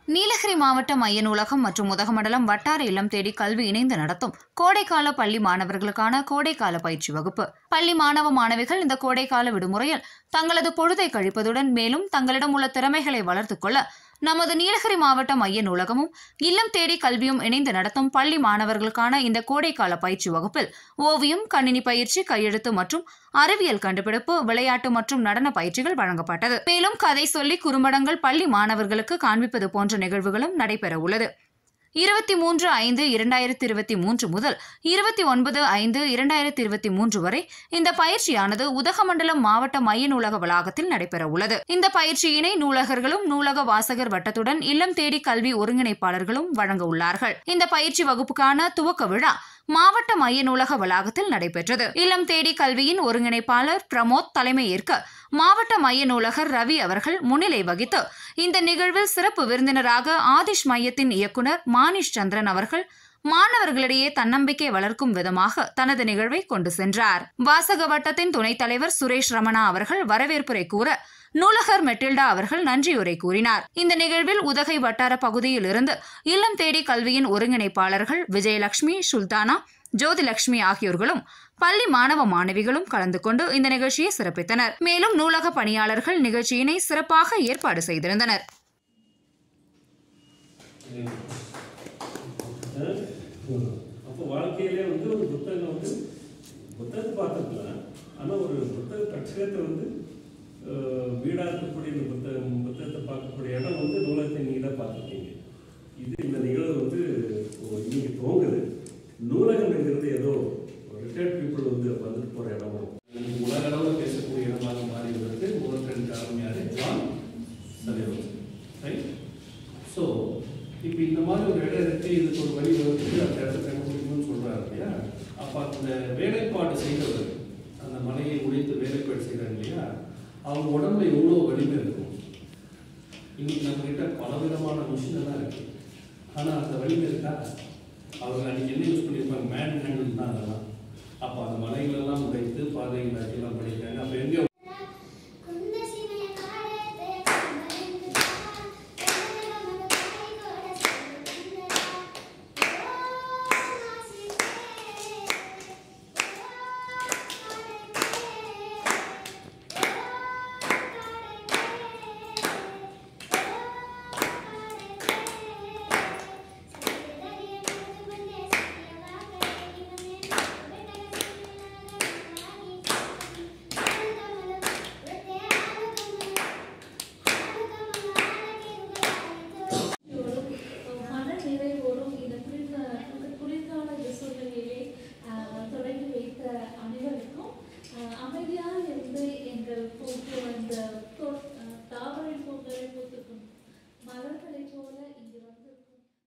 நீலகிரி மாவட்ட மைய நூலகம் மற்றும் உதகமண்டலம் வட்டார இல்லம் தேடி கல்வி இணைந்து நடத்தும் கோடைக்கால பள்ளி மாணவர்களுக்கான கோடைக்கால பயிற்சி வகுப்பு பள்ளி மாணவ மாணவிகள் இந்த கோடைக்கால விடுமுறையில் தங்களது பொழுதை கழிப்பதுடன் மேலும் தங்களிடம் உள்ள திறமைகளை வளர்த்துக் கொள்ள நமது நீலகிரி மாவட்ட மைய நூலகமும் இல்லம் தேடி கல்வியும் இணைந்து நடத்தும் பள்ளி மாணவர்களுக்கான இந்த கோடைக்கால பயிற்சி வகுப்பில் ஓவியம் கணினி பயிற்சி கையெழுத்து மற்றும் அறிவியல் கண்டுபிடிப்பு விளையாட்டு மற்றும் நடன பயிற்சிகள் வழங்கப்பட்டது மேலும் கதை சொல்லி குறும்படங்கள் பள்ளி மாணவர்களுக்கு காண்பிப்பது போன்ற நிகழ்வுகளும் நடைபெற உள்ளது இருபத்தி மூன்று ஐந்து இரண்டாயிரத்தி இருபத்தி மூன்று முதல் இருபத்தி ஒன்பது ஐந்து இரண்டாயிரத்தி இருபத்தி மூன்று வரை இந்த பயிற்சியானது உதகமண்டலம் மாவட்ட மைய நூலக வளாகத்தில் நடைபெற உள்ளது இந்த பயிற்சியினை நூலகர்களும் நூலக வாசகர் வட்டத்துடன் இல்லம் தேடி கல்வி ஒருங்கிணைப்பாளர்களும் வழங்க உள்ளார்கள் இந்த பயிற்சி வகுப்புக்கான துவக்க விழா மாவட்ட மைய நூலக வளாகத்தில் நடைபெற்றது இல்லம் தேடி கல்வியின் ஒருங்கிணைப்பாளர் பிரமோத் தலைமை ஏற்க மாவட்ட மைய நூலகர் ரவி அவர்கள் முன்னிலை வகித்து இந்த நிகழ்வில் சிறப்பு விருந்தினராக ஆதிஷ் மையத்தின் இயக்குனர் மானிஷ் சந்திரன் அவர்கள் மாணவர்களிடையே தன்னம்பிக்கை வளர்க்கும் விதமாக தனது நிகழ்வை கொண்டு சென்றார் வாசக வட்டத்தின் துணைத் தலைவர் சுரேஷ் ரமணா அவர்கள் வரவேற்புரை கூற நூலகர் மெட்டில்டா அவர்கள் நன்றியுரை கூறினார் இந்த நிகழ்வில் உதகை வட்டார பகுதியில் இருந்து இல்லம் தேடி கல்வியின் ஒருங்கிணைப்பாளர்கள் விஜயலட்சுமி சுல்தானா ஜோதிலட்சுமி ஆகியோர்களும் பள்ளி மாணவ மாணவிகளும் கலந்து கொண்டு இந்த நிகழ்ச்சியை சிறப்பித்தனர் மேலும் நூலக பணியாளர்கள் நிகழ்ச்சியினை சிறப்பாக ஏற்பாடு செய்திருந்தனர் அப்போ வாழ்க்கையிலே வந்து ஒரு புத்தகம் வந்து புத்தகத்தை பார்த்துக்கலாம் ஆனால் ஒரு புத்தக கட்சகத்தை வந்து அஹ், வீடா இருக்கக்கூடிய இந்த புத்தகம் புத்தகத்தை பார்க்கக்கூடிய இடம் வந்து நூலகத்தை நீங்கள் தான் பார்த்துருக்கீங்க இது இந்த நிகழ்வு வந்து ஓ, இன்னைக்கு துவங்குது நூலகம்ங்கிறது ஏதோ ரிட்டையர்ட் பீப்புள் வந்து வந்துட்டு போகிற இடம் இன்னைக்கு உலக அளவில் பேசக்கூடிய இடமாக மாறி வருது நூலகத்தின் காரணம் யாரு ஜான் சலிவன் ரைட் ஸோ இப்போ இந்த மாதிரி ஒரு இடம் இருக்கு இதுக்கு ஒரு வழி வகுத்து அந்த இடத்த கண்டுபிடிக்கணும்னு சொல்றாரு இல்லையா அப்போ அந்த வேலைப்பாடு செய்தவர் அந்த மலையை உடைத்து வேலைப்பாடு செய்கிறாங்க இல்லையா அவங்க உடம்புல எவ்வளோ வலிமை இருக்கும் இன்னைக்கு நம்ம கிட்ட பலவிதமான மிஷின் எல்லாம் இருக்கு ஆனால் அந்த வலிமை இருக்கா அவங்க அன்னைக்கு என்ன யூஸ் பண்ணியிருப்பாங்க மேன் ஹேண்டில் தான் அதெல்லாம் அப்போ அந்த மலைகளெல்லாம் உடைத்து பாதைகள் எல்லாம் படிக்கிறாங்க அப்போ எங்கே